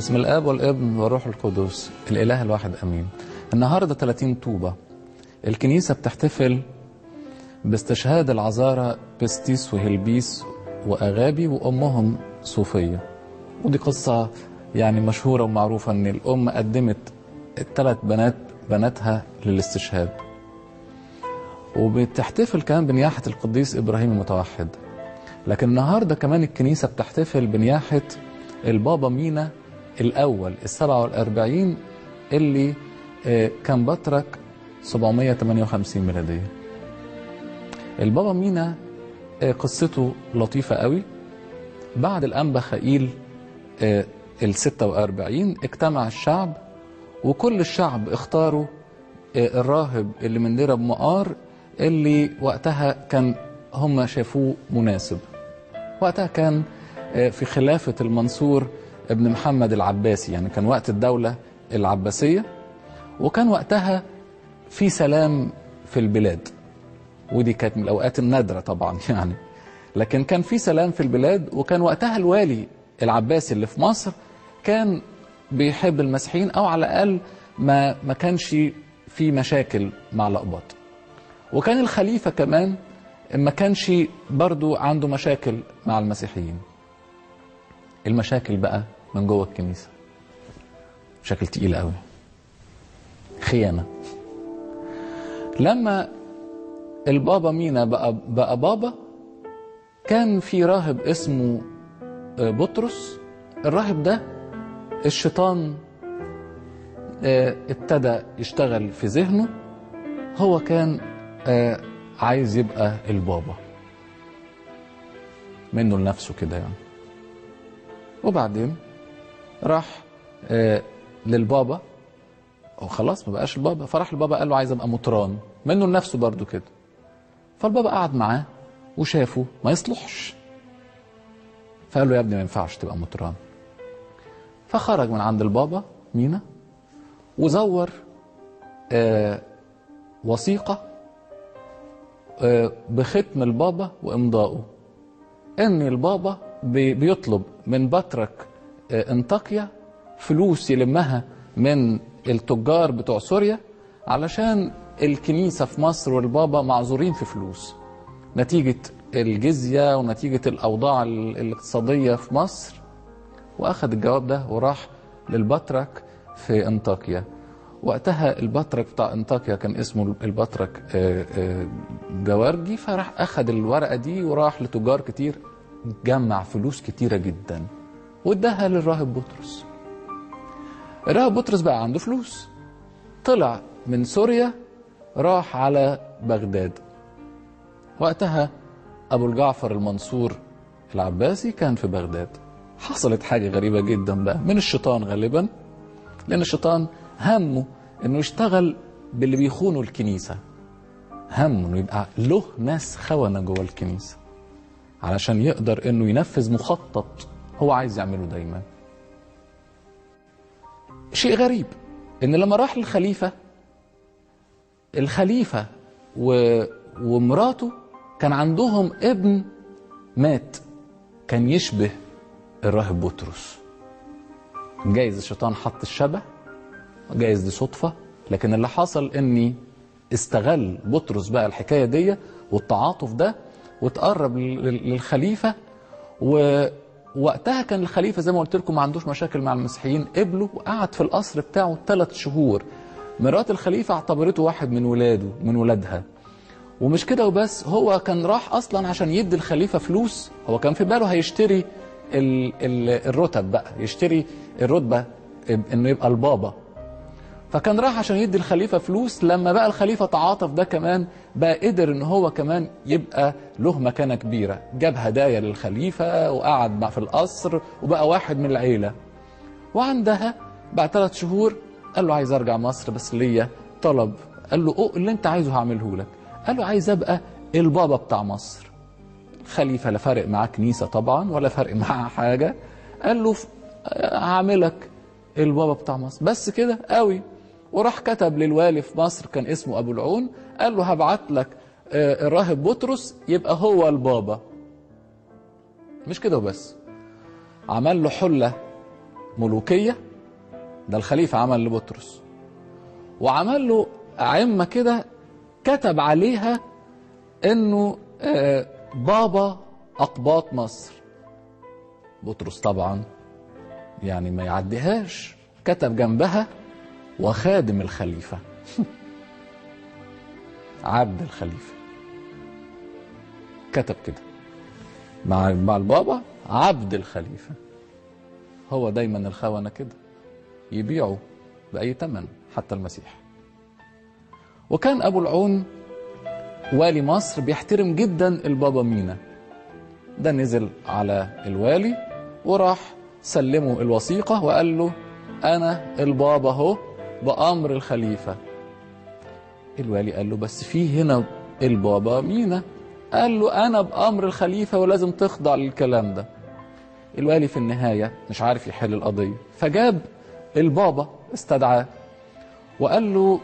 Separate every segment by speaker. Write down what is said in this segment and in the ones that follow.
Speaker 1: بسم الاب والابن والروح القدس الاله الواحد امين النهارده 30 طوبه الكنيسه بتحتفل باستشهاد العذارى بستيس وهلبيس واغابي وامهم صوفيه ودي قصه يعني مشهوره ومعروفه ان الام قدمت الثلاث بنات بناتها للاستشهاد وبتحتفل كمان بنياحه القديس ابراهيم المتوحد لكن النهارده كمان الكنيسه بتحتفل بنياحه البابا مينا الأول السبعة والأربعين اللي كان بطرك 758 ميلادية البابا مينا قصته لطيفة قوي بعد الأنبا خائيل ال 46 اجتمع الشعب وكل الشعب اختاروا الراهب اللي من دير ابو مقار اللي وقتها كان هم شافوه مناسب وقتها كان في خلافة المنصور ابن محمد العباسي يعني كان وقت الدولة العباسية وكان وقتها في سلام في البلاد ودي كانت من الأوقات النادرة طبعا يعني لكن كان في سلام في البلاد وكان وقتها الوالي العباسي اللي في مصر كان بيحب المسيحيين أو على الأقل ما ما كانش في مشاكل مع الأقباط وكان الخليفة كمان ما كانش برضو عنده مشاكل مع المسيحيين المشاكل بقى من جوه الكنيسه مشاكل تقيله قوي خيانه لما البابا مينا بقى بقى بابا كان في راهب اسمه بطرس الراهب ده الشيطان ابتدى يشتغل في ذهنه هو كان عايز يبقى البابا منه لنفسه كده يعني وبعدين راح آه للبابا وخلاص ما بقاش البابا فراح البابا قال له عايز ابقى مطران منه لنفسه برضو كده فالبابا قعد معاه وشافه ما يصلحش فقال له يا ابني ما ينفعش تبقى مطران فخرج من عند البابا مينا وزور آه وثيقة آه بختم البابا وإمضائه إن البابا بيطلب من بطرك انطاكيا فلوس يلمها من التجار بتوع سوريا علشان الكنيسة في مصر والبابا معذورين في فلوس نتيجة الجزية ونتيجة الأوضاع الاقتصادية في مصر وأخذ الجواب ده وراح للبطرك في انطاكيا وقتها البطرك بتاع انطاكيا كان اسمه البطرك جوارجي فراح أخذ الورقة دي وراح لتجار كتير جمع فلوس كتيرة جدا واداها للراهب بطرس الراهب بطرس بقى عنده فلوس طلع من سوريا راح على بغداد وقتها أبو الجعفر المنصور العباسي كان في بغداد حصلت حاجة غريبة جدا بقى من الشيطان غالبا لأن الشيطان همه إنه يشتغل باللي بيخونوا الكنيسة همه إنه يبقى له ناس خونة جوه الكنيسة علشان يقدر انه ينفذ مخطط هو عايز يعمله دايما شيء غريب ان لما راح للخليفة الخليفة و... ومراته كان عندهم ابن مات كان يشبه الراهب بطرس جايز الشيطان حط الشبه جايز دي صدفة لكن اللي حصل اني استغل بطرس بقى الحكاية دي والتعاطف ده وتقرب للخليفة ووقتها كان الخليفة زي ما قلت لكم ما عندوش مشاكل مع المسيحيين قبله وقعد في القصر بتاعه ثلاث شهور مرات الخليفة اعتبرته واحد من ولاده من ولادها ومش كده وبس هو كان راح اصلا عشان يدي الخليفة فلوس هو كان في باله هيشتري ال ال الرتب بقى يشتري الرتبة انه يبقى البابا فكان راح عشان يدي الخليفة فلوس لما بقى الخليفة تعاطف ده كمان بقى قدر ان هو كمان يبقى له مكانة كبيرة جاب هدايا للخليفة وقعد مع في القصر وبقى واحد من العيلة وعندها بعد ثلاث شهور قال له عايز ارجع مصر بس ليا طلب قال له أوه اللي انت عايزه هعمله لك قال له عايز ابقى البابا بتاع مصر خليفة لا فارق معاه كنيسة طبعا ولا فارق معاه حاجة قال له هعملك البابا بتاع مصر بس كده قوي وراح كتب للوالي في مصر كان اسمه ابو العون قال له هبعت لك الراهب بطرس يبقى هو البابا مش كده وبس عمل له حله ملوكية ده الخليفة عمل لبطرس وعمل له أعمة كده كتب عليها إنه آه، بابا أقباط مصر بطرس طبعا يعني ما يعديهاش كتب جنبها وخادم الخليفة عبد الخليفة كتب كده مع مع البابا عبد الخليفة هو دايما الخونة كده يبيعوا بأي ثمن حتى المسيح وكان أبو العون والي مصر بيحترم جدا البابا مينا ده نزل على الوالي وراح سلمه الوثيقة وقال له أنا البابا هو بأمر الخليفة الوالي قال له بس في هنا البابا مينا قال له أنا بأمر الخليفة ولازم تخضع للكلام ده الوالي في النهاية مش عارف يحل القضية فجاب البابا استدعاه وقال له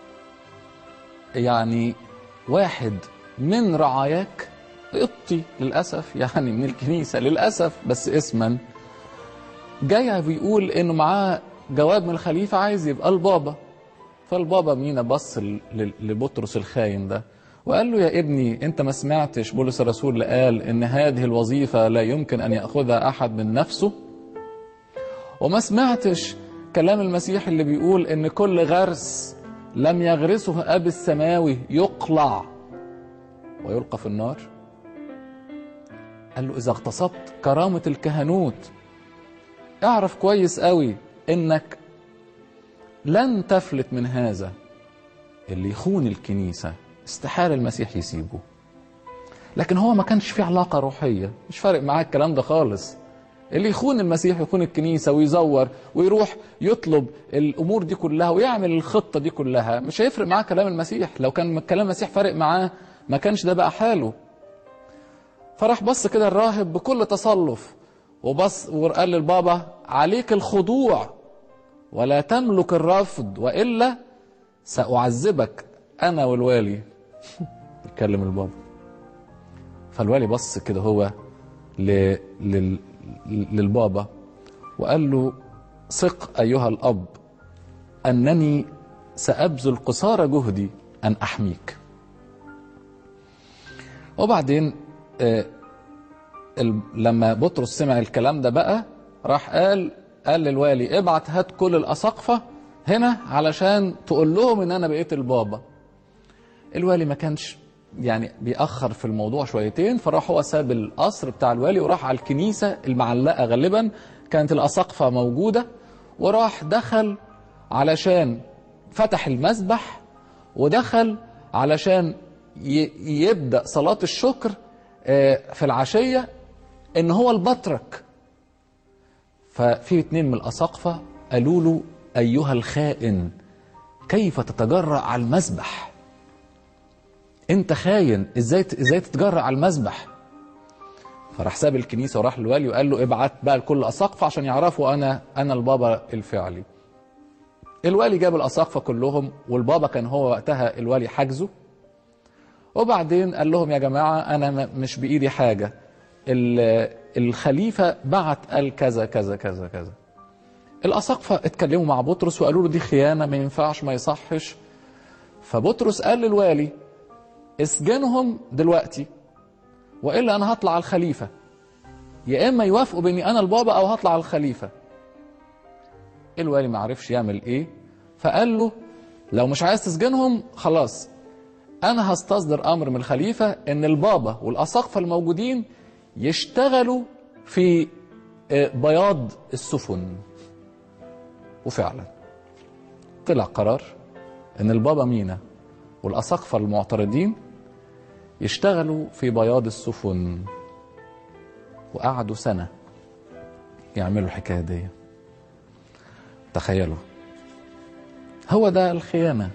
Speaker 1: يعني واحد من رعاياك قبطي للأسف يعني من الكنيسة للأسف بس اسما جاي بيقول إنه معاه جواب من الخليفة عايز يبقى البابا فالبابا مينا بص ل- ل- لبطرس الخاين ده وقال له يا ابني انت ما سمعتش بولس الرسول اللي قال ان هذه الوظيفة لا يمكن ان يأخذها احد من نفسه وما سمعتش كلام المسيح اللي بيقول ان كل غرس لم يغرسه اب السماوي يقلع ويلقى في النار قال له اذا اغتصبت كرامة الكهنوت اعرف كويس قوي انك لن تفلت من هذا اللي يخون الكنيسة استحالة المسيح يسيبه لكن هو ما كانش فيه علاقة روحية مش فارق معاه الكلام ده خالص اللي يخون المسيح يخون الكنيسة ويزور ويروح يطلب الأمور دي كلها ويعمل الخطة دي كلها مش هيفرق معاه كلام المسيح لو كان كلام المسيح فارق معاه ما كانش ده بقى حاله فراح بص كده الراهب بكل تصلف وبص وقال للبابا عليك الخضوع ولا تملك الرفض والا ساعذبك انا والوالي يتكلم البابا فالوالي بص كده هو ل... لل... للبابا وقال له ثق ايها الاب انني سابذل قصارى جهدي ان احميك وبعدين آه، ال- لما بطرس سمع الكلام ده بقى راح قال قال للوالي ابعت هات كل الاساقفه هنا علشان تقول لهم ان انا بقيت البابا الوالي ما كانش يعني بيأخر في الموضوع شويتين فراح هو ساب القصر بتاع الوالي وراح على الكنيسة المعلقة غالبا كانت الأساقفة موجودة وراح دخل علشان فتح المسبح ودخل علشان ي- يبدأ صلاة الشكر آه، في العشية ان هو البطرك ففي اتنين من الأساقفة قالوا له أيها الخائن كيف تتجرأ على المسبح انت خاين ازاي ازاي تتجرأ على المسبح فراح ساب الكنيسه وراح للوالي وقال له ابعت بقى لكل اساقفه عشان يعرفوا انا انا البابا الفعلي الوالي جاب الاساقفه كلهم والبابا كان هو وقتها الوالي حاجزه وبعدين قال لهم يا جماعه انا م- مش بايدي حاجه ال- الخليفه بعت قال كذا كذا كذا كذا الاساقفه اتكلموا مع بطرس وقالوا له دي خيانه ما ينفعش ما يصحش فبطرس قال للوالي اسجنهم دلوقتي والا انا هطلع على الخليفه يا اما يوافقوا باني انا البابا او هطلع على الخليفه الوالي ما عرفش يعمل ايه فقال له لو مش عايز تسجنهم خلاص انا هستصدر امر من الخليفه ان البابا والاساقفه الموجودين يشتغلوا في آه، بياض السفن وفعلا طلع قرار ان البابا مينا والاساقفه المعترضين يشتغلوا في بياض السفن وقعدوا سنه يعملوا الحكايه دي تخيلوا هو ده الخيانه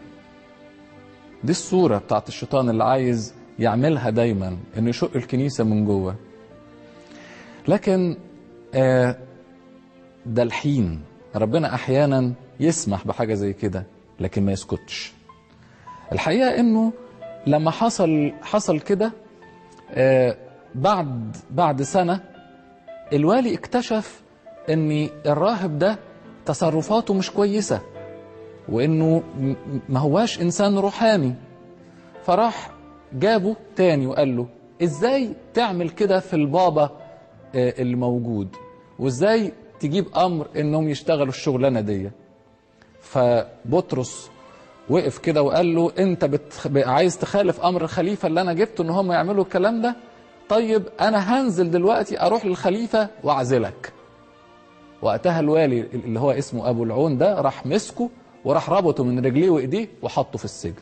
Speaker 1: دي الصوره بتاعت الشيطان اللي عايز يعملها دايما انه يشق الكنيسه من جوه لكن آه ده الحين ربنا احيانا يسمح بحاجه زي كده لكن ما يسكتش الحقيقه انه لما حصل حصل كده آه، بعد بعد سنه الوالي اكتشف ان الراهب ده تصرفاته مش كويسه وانه م- ما هواش انسان روحاني فراح جابه تاني وقال له ازاي تعمل كده في البابا آه، اللي موجود وازاي تجيب امر انهم يشتغلوا الشغلانه دي فبطرس وقف كده وقال له انت بتخ... عايز تخالف امر الخليفه اللي انا جبته ان هم يعملوا الكلام ده طيب انا هنزل دلوقتي اروح للخليفه واعزلك وقتها الوالي اللي هو اسمه ابو العون ده راح مسكه وراح ربطه من رجليه وايديه وحطه في السجن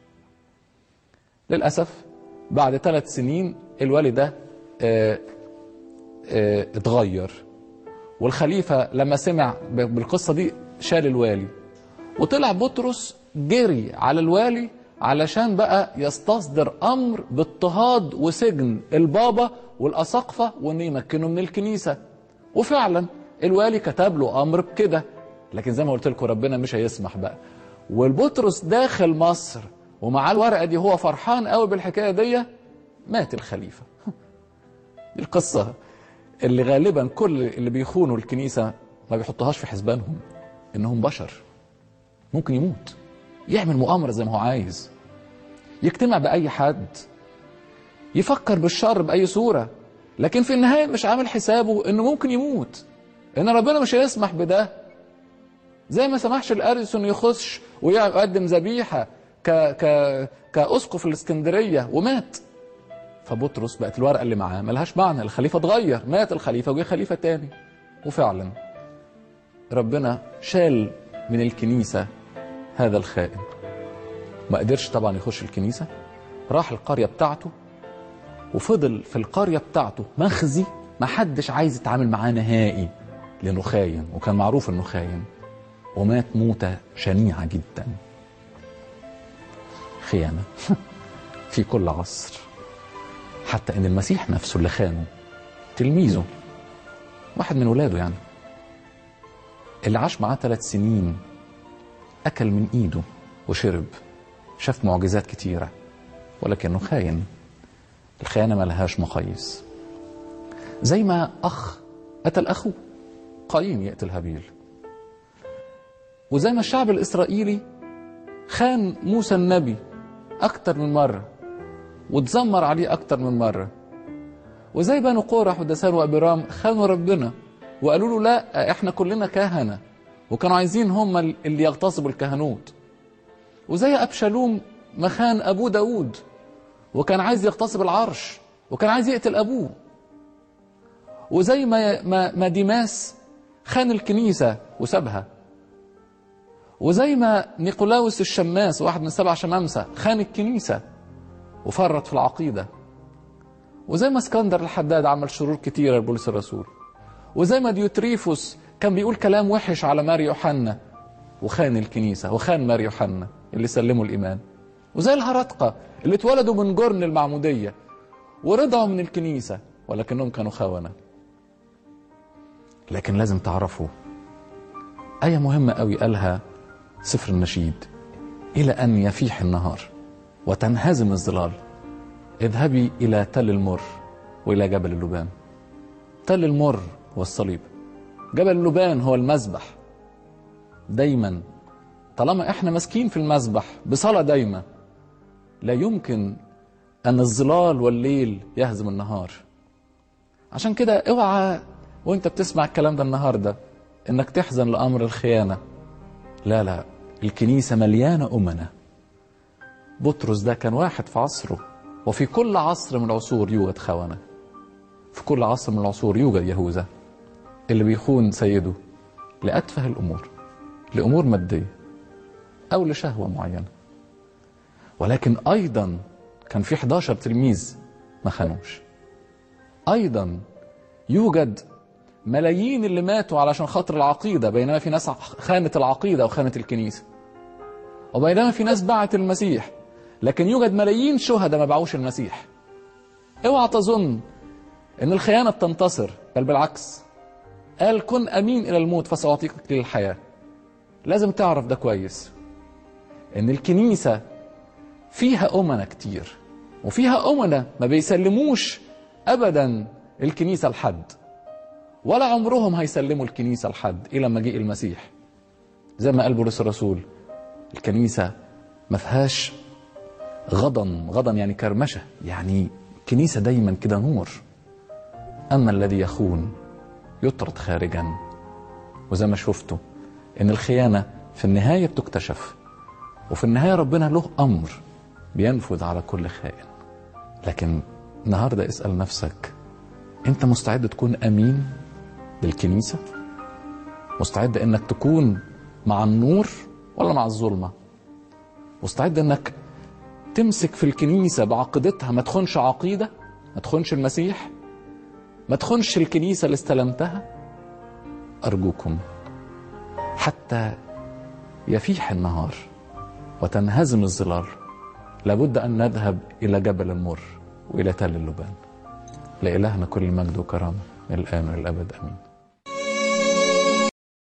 Speaker 1: للاسف بعد ثلاث سنين الوالي ده آه، آه، اتغير والخليفه لما سمع ب- بالقصه دي شال الوالي وطلع بطرس جري على الوالي علشان بقى يستصدر امر باضطهاد وسجن البابا والاساقفه وان يمكنه من الكنيسه وفعلا الوالي كتب له امر بكده لكن زي ما قلت لكم ربنا مش هيسمح بقى والبطرس داخل مصر ومعاه الورقه دي هو فرحان قوي بالحكايه دي مات الخليفه دي القصه اللي غالبا كل اللي بيخونوا الكنيسه ما بيحطوهاش في حسبانهم انهم بشر ممكن يموت يعمل مؤامره زي ما هو عايز يجتمع باي حد يفكر بالشر باي صوره لكن في النهايه مش عامل حسابه انه ممكن يموت ان ربنا مش هيسمح بده زي ما سمحش الاريسون يخش ويقدم ذبيحه ك ك كاسقف الاسكندريه ومات فبطرس بقت الورقه اللي معاه ملهاش معنى الخليفه اتغير مات الخليفه وجه خليفه تاني وفعلا ربنا شال من الكنيسه هذا الخائن ما قدرش طبعا يخش الكنيسه راح القريه بتاعته وفضل في القريه بتاعته مخزي ما حدش عايز يتعامل معاه نهائي لانه خاين وكان معروف انه خاين ومات موته شنيعه جدا خيانه في كل عصر حتى ان المسيح نفسه اللي خانه تلميذه واحد من ولاده يعني اللي عاش معاه ثلاث سنين اكل من ايده وشرب شاف معجزات كتيره ولكنه خاين الخيانه ملهاش مقاييس زي ما اخ قتل اخوه قايين يقتل هابيل وزي ما الشعب الاسرائيلي خان موسى النبي اكتر من مره واتذمر عليه اكتر من مره وزي بنو قورح ودسان وابرام خانوا ربنا وقالوا له لا احنا كلنا كهنه وكانوا عايزين هم اللي يغتصبوا الكهنوت وزي ابشالوم ما خان ابوه داود وكان عايز يغتصب العرش وكان عايز يقتل ابوه وزي ما ما, ما ديماس خان الكنيسه وسابها وزي ما نيقولاوس الشماس واحد من السبع شمامسه خان الكنيسه وفرط في العقيده وزي ما اسكندر الحداد عمل شرور كتيره لبولس الرسول وزي ما ديوتريفوس كان بيقول كلام وحش على ماري يوحنا وخان الكنيسه وخان ماري يوحنا اللي سلموا الايمان وزي الهرطقه اللي اتولدوا من جرن المعموديه ورضعوا من الكنيسه ولكنهم كانوا خونه لكن لازم تعرفوا آية مهمة قوي قالها سفر النشيد إلى أن يفيح النهار وتنهزم الظلال اذهبي إلى تل المر وإلى جبل اللبان تل المر هو الصليب جبل اللبان هو المذبح دايما طالما احنا ماسكين في المذبح بصلاة دايمة لا يمكن أن الظلال والليل يهزم النهار عشان كده اوعى وانت بتسمع الكلام ده النهارده انك تحزن لامر الخيانه لا لا الكنيسه مليانه امنه بطرس ده كان واحد في عصره وفي كل عصر من العصور يوجد خونه في كل عصر من العصور يوجد يهوذا اللي بيخون سيده لاتفه الامور لامور ماديه او لشهوه معينه ولكن ايضا كان في 11 تلميذ ما خانوش ايضا يوجد ملايين اللي ماتوا علشان خاطر العقيدة بينما في ناس خانت العقيدة وخانت الكنيسة وبينما في ناس باعت المسيح لكن يوجد ملايين شهداء ما باعوش المسيح اوعى تظن ان الخيانة بتنتصر بل بالعكس قال كن امين الى الموت فساعطيك اكليل الحياة لازم تعرف ده كويس ان الكنيسة فيها امنة كتير وفيها امنة ما بيسلموش ابدا الكنيسة لحد ولا عمرهم هيسلموا الكنيسة لحد إلى مجيء المسيح زي ما قال بولس الرسول الكنيسة ما فيهاش غضن غضن يعني كرمشة يعني كنيسة دايما كده نور أما الذي يخون يطرد خارجا وزي ما شفتوا إن الخيانة في النهاية بتكتشف وفي النهاية ربنا له أمر بينفذ على كل خائن لكن النهاردة اسأل نفسك أنت مستعد تكون أمين للكنيسة مستعد أنك تكون مع النور ولا مع الظلمة مستعد أنك تمسك في الكنيسة بعقيدتها ما تخونش عقيدة ما تخونش المسيح ما تخونش الكنيسة اللي استلمتها أرجوكم حتى يفيح النهار وتنهزم الظلال لابد أن نذهب إلى جبل المر وإلى تل اللبان لإلهنا كل مجد وكرامة من الآن والأبد أمين